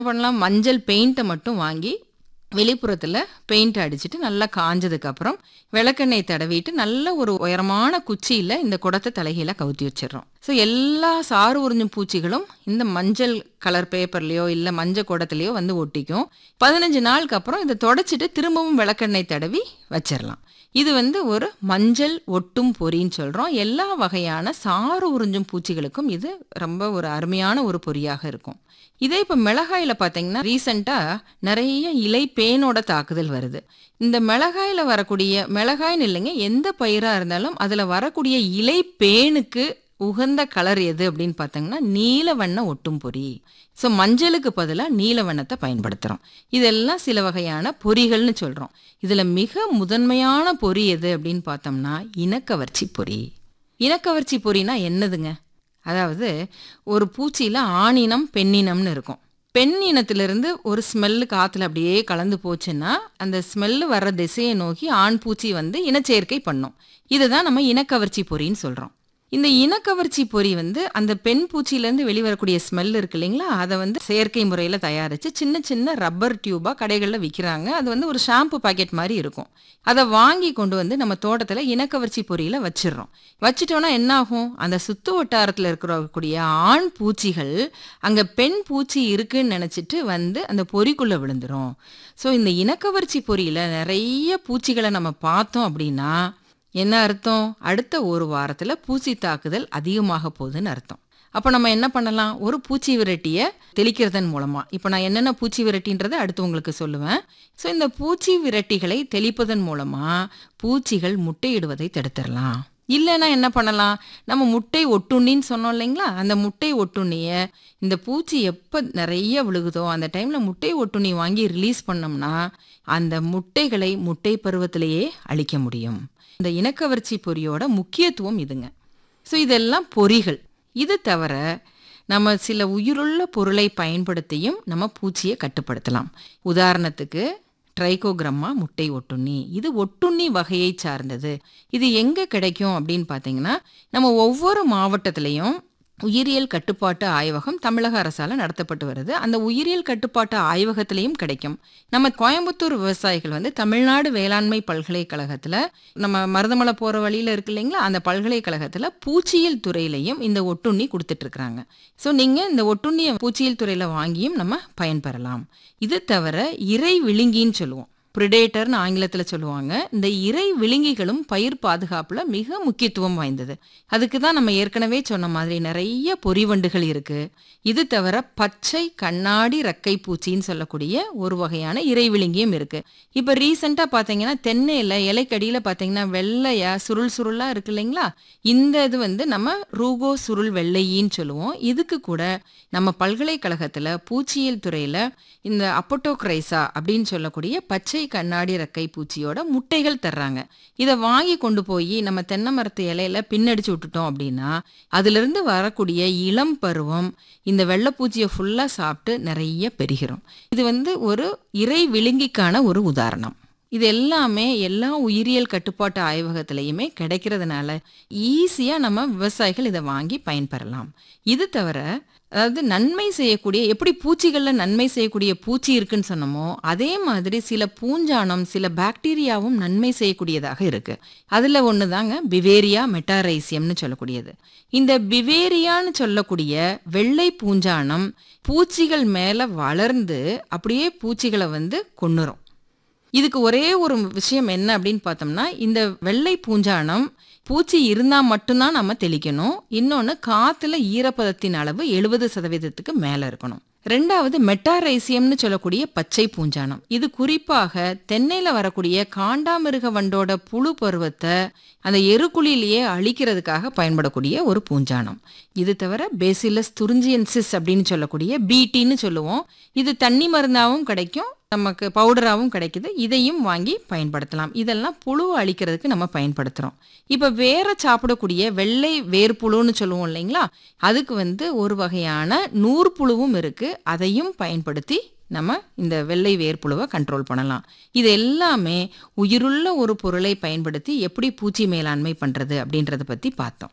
பண்ணலாம் மஞ்சள் பெயிண்ட்டை மட்டும் வாங்கி வெளிப்புறத்தில் பெயிண்ட் அடிச்சுட்டு நல்லா காஞ்சதுக்கு அப்புறம் விளக்கெண்ணெய் தடவிட்டு நல்ல ஒரு உயரமான குச்சியில் இந்த குடத்தை தலைகீழ கவுத்தி வச்சிடுறோம் ஸோ எல்லா சாறு உறிஞ்சும் பூச்சிகளும் இந்த மஞ்சள் கலர் பேப்பர்லேயோ இல்லை மஞ்சள் குடத்துலையோ வந்து ஒட்டிக்கும் பதினஞ்சு நாளுக்கு அப்புறம் இதை தொடச்சிட்டு திரும்பவும் விளக்கெண்ணெய் தடவி வச்சிடலாம் இது வந்து ஒரு மஞ்சள் ஒட்டும் பொறின்னு சொல்கிறோம் எல்லா வகையான சாறு உறிஞ்சும் பூச்சிகளுக்கும் இது ரொம்ப ஒரு அருமையான ஒரு பொறியாக இருக்கும் இதே இப்போ மிளகாயில் பார்த்தீங்கன்னா ரீசண்டாக நிறைய இலை பேனோட தாக்குதல் வருது இந்த மிளகாயில் வரக்கூடிய மிளகாய்னு இல்லைங்க எந்த பயிராக இருந்தாலும் அதில் வரக்கூடிய இலை பேனுக்கு உகந்த கலர் எது அப்படின்னு பார்த்தீங்கன்னா நீல வண்ண ஒட்டும் பொறி ஸோ மஞ்சளுக்கு பதிலாக நீல வண்ணத்தை பயன்படுத்துகிறோம் இதெல்லாம் சில வகையான பொறிகள்னு சொல்கிறோம் இதில் மிக முதன்மையான பொறி எது அப்படின்னு பார்த்தோம்னா இனக்கவர்ச்சி பொறி இனக்கவர்ச்சி பொறினா என்னதுங்க அதாவது ஒரு பூச்சியில் ஆணினம் பெண்ணினம்னு இருக்கும் பெண் இனத்திலிருந்து ஒரு ஸ்மெல்லு காற்றுல அப்படியே கலந்து போச்சுன்னா அந்த ஸ்மெல்லு வர்ற திசையை நோக்கி ஆண் பூச்சி வந்து இனச்சேர்க்கை பண்ணும் இதை தான் நம்ம இனக்கவர்ச்சி பொறின்னு சொல்கிறோம் இந்த இனக்கவர்ச்சி பொறி வந்து அந்த பெண் பூச்சியிலேருந்து வெளிவரக்கூடிய ஸ்மெல் இருக்கு இல்லைங்களா அதை வந்து செயற்கை முறையில் தயாரித்து சின்ன சின்ன ரப்பர் டியூபாக கடைகளில் விற்கிறாங்க அது வந்து ஒரு ஷாம்பு பாக்கெட் மாதிரி இருக்கும் அதை வாங்கி கொண்டு வந்து நம்ம தோட்டத்தில் இனக்கவர்ச்சி பொறியில் வச்சிடுறோம் வச்சிட்டோன்னா என்ன ஆகும் அந்த சுத்து வட்டாரத்தில் இருக்கக்கூடிய ஆண் பூச்சிகள் அங்கே பெண் பூச்சி இருக்குன்னு நினச்சிட்டு வந்து அந்த பொறிக்குள்ளே விழுந்துரும் ஸோ இந்த இனக்கவர்ச்சி பொறியில் நிறைய பூச்சிகளை நம்ம பார்த்தோம் அப்படின்னா என்ன அர்த்தம் அடுத்த ஒரு வாரத்தில் பூச்சி தாக்குதல் அதிகமாக போகுதுன்னு அர்த்தம் அப்போ நம்ம என்ன பண்ணலாம் ஒரு பூச்சி விரட்டியை தெளிக்கிறதன் மூலமாக இப்போ நான் என்னென்ன பூச்சி விரட்டின்றதை அடுத்து உங்களுக்கு சொல்லுவேன் ஸோ இந்த பூச்சி விரட்டிகளை தெளிப்பதன் மூலமாக பூச்சிகள் முட்டையிடுவதை தடுத்துடலாம் இல்லைன்னா என்ன பண்ணலாம் நம்ம முட்டை ஒட்டுண்ணின்னு சொன்னோம் இல்லைங்களா அந்த முட்டை ஒட்டுண்ணியை இந்த பூச்சி எப்போ நிறைய விழுகுதோ அந்த டைமில் முட்டை ஒட்டுண்ணி வாங்கி ரிலீஸ் பண்ணோம்னா அந்த முட்டைகளை முட்டை பருவத்திலேயே அழிக்க முடியும் இந்த இனக்கவர்ச்சி பொறியோட முக்கியத்துவம் இதுங்க ஸோ இதெல்லாம் பொறிகள் இது தவிர நம்ம சில உயிருள்ள பொருளை பயன்படுத்தியும் நம்ம பூச்சியை கட்டுப்படுத்தலாம் உதாரணத்துக்கு ட்ரைகோகிரம்மா முட்டை ஒட்டுண்ணி இது ஒட்டுண்ணி வகையை சார்ந்தது இது எங்கே கிடைக்கும் அப்படின்னு பார்த்தீங்கன்னா நம்ம ஒவ்வொரு மாவட்டத்திலையும் உயிரியல் கட்டுப்பாட்டு ஆய்வகம் தமிழக அரசால் நடத்தப்பட்டு வருது அந்த உயிரியல் கட்டுப்பாட்டு ஆய்வகத்திலையும் கிடைக்கும் நம்ம கோயம்புத்தூர் விவசாயிகள் வந்து தமிழ்நாடு வேளாண்மை பல்கலைக்கழகத்தில் நம்ம மருதமலை போகிற வழியில் இருக்கு இல்லைங்களா அந்த பல்கலைக்கழகத்தில் பூச்சியியல் துறையிலையும் இந்த ஒட்டுண்ணி கொடுத்துட்ருக்குறாங்க ஸோ நீங்கள் இந்த ஒட்டுண்ணியை பூச்சியியல் துறையில் வாங்கியும் நம்ம பயன்பெறலாம் இது தவிர இறை விழுங்கின்னு சொல்லுவோம் ப்ரிடேட்டர்னு ஆங்கிலத்தில் சொல்லுவாங்க இந்த இறை விழுங்கிகளும் பயிர் பாதுகாப்பில் மிக முக்கியத்துவம் வாய்ந்தது அதுக்கு தான் நம்ம ஏற்கனவே சொன்ன மாதிரி நிறைய பொறிவண்டுகள் இருக்குது இது தவிர பச்சை கண்ணாடி ரக்கை பூச்சின்னு சொல்லக்கூடிய ஒரு வகையான இறை விழுங்கியும் இருக்குது இப்போ ரீசெண்டாக பார்த்தீங்கன்னா தென்னையில் இலைக்கடியில் பார்த்தீங்கன்னா வெள்ளையா சுருள் சுருளாக இருக்கு இல்லைங்களா இந்த இது வந்து நம்ம ரூகோ சுருள் வெள்ளையின்னு சொல்லுவோம் இதுக்கு கூட நம்ம பல்கலைக்கழகத்தில் பூச்சியியல் துறையில் இந்த அப்போட்டோக்ரைசா அப்படின்னு சொல்லக்கூடிய பச்சை கண்ணாடி ரக்கை பூச்சியோட முட்டைகள் தர்றாங்க இதை வாங்கி கொண்டு போய் நம்ம தென்னை மரத்து இலையில பின்னடிச்சு விட்டுட்டோம் அப்படின்னா அதிலிருந்து வரக்கூடிய இளம் பருவம் இந்த வெள்ளைப்பூச்சியை ஃபுல்லாக சாப்பிட்டு நிறைய பெருகிறோம் இது வந்து ஒரு இறை விழுங்கிக்கான ஒரு உதாரணம் இது எல்லாமே எல்லா உயிரியல் கட்டுப்பாட்டு ஆய்வகத்திலையுமே கிடைக்கிறதுனால ஈஸியாக நம்ம விவசாயிகள் இதை வாங்கி பயன்பெறலாம் இது தவிர அதாவது நன்மை செய்யக்கூடிய எப்படி பூச்சிகளில் நன்மை செய்யக்கூடிய பூச்சி இருக்குன்னு சொன்னோமோ அதே மாதிரி சில பூஞ்சானம் சில பாக்டீரியாவும் நன்மை செய்யக்கூடியதாக இருக்கு அதில் ஒன்று தாங்க பிவேரியா மெட்டாரைசியம்னு சொல்லக்கூடியது இந்த பிவேரியான்னு சொல்லக்கூடிய வெள்ளை பூஞ்சானம் பூச்சிகள் மேலே வளர்ந்து அப்படியே பூச்சிகளை வந்து கொன்னுரும் இதுக்கு ஒரே ஒரு விஷயம் என்ன அப்படின்னு பார்த்தோம்னா இந்த வெள்ளை பூஞ்சானம் பூச்சி இருந்தால் மட்டும்தான் நம்ம தெளிக்கணும் இன்னொன்று காற்றுல ஈரப்பதத்தின் அளவு எழுபது சதவீதத்துக்கு மேலே இருக்கணும் ரெண்டாவது மெட்டாரைசியம்னு சொல்லக்கூடிய பச்சை பூஞ்சானம் இது குறிப்பாக தென்னையில் வரக்கூடிய காண்டாமிருக வண்டோட புழு பருவத்தை அந்த எருக்குழியிலேயே அழிக்கிறதுக்காக பயன்படக்கூடிய ஒரு பூஞ்சானம் இது தவிர பேசிலஸ் துரிஞ்சியன்சிஸ் அப்படின்னு சொல்லக்கூடிய பிடின்னு சொல்லுவோம் இது தண்ணி மருந்தாகவும் கிடைக்கும் நமக்கு பவுடராகவும் கிடைக்குது இதையும் வாங்கி பயன்படுத்தலாம் இதெல்லாம் புழு அழிக்கிறதுக்கு நம்ம பயன்படுத்துகிறோம் இப்போ வேற சாப்பிடக்கூடிய வெள்ளை வேர்ப்புழுன்னு சொல்லுவோம் இல்லைங்களா அதுக்கு வந்து ஒரு வகையான நூற்புழுவும் இருக்குது அதையும் பயன்படுத்தி நம்ம இந்த வெள்ளை வேர்ப்புழுவை கண்ட்ரோல் பண்ணலாம் இது எல்லாமே உயிருள்ள ஒரு பொருளை பயன்படுத்தி எப்படி பூச்சி மேலாண்மை பண்ணுறது அப்படின்றத பற்றி பார்த்தோம்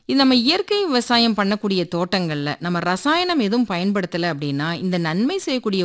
இது நம்ம இயற்கை விவசாயம் பண்ணக்கூடிய தோட்டங்கள்ல நம்ம ரசாயனம் எதுவும் பயன்படுத்தல அப்படின்னா இந்த நன்மை செய்யக்கூடிய